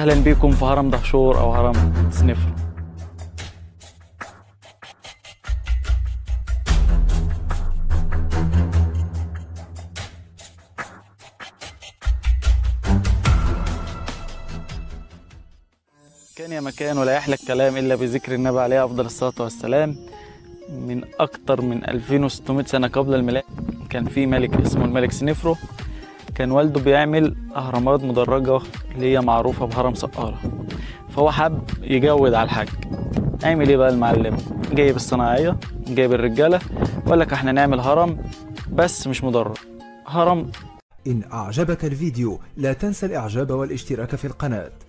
اهلا بيكم في هرم دهشور او هرم سنفر كان يا مكان ولا يحلى الكلام الا بذكر النبي عليه افضل الصلاه والسلام من اكتر من 2600 سنه قبل الميلاد كان في ملك اسمه الملك سنفرو كان والده بيعمل اهرامات مدرجه اللي هي معروفه بهرم سقاره فهو حب يجود على الحاج عمل ايه بقى المعلم جايب الصناعيه جايب الرجاله وقال لك احنا نعمل هرم بس مش مدرج هرم إن أعجبك الفيديو لا تنسى الإعجاب والاشتراك في القناة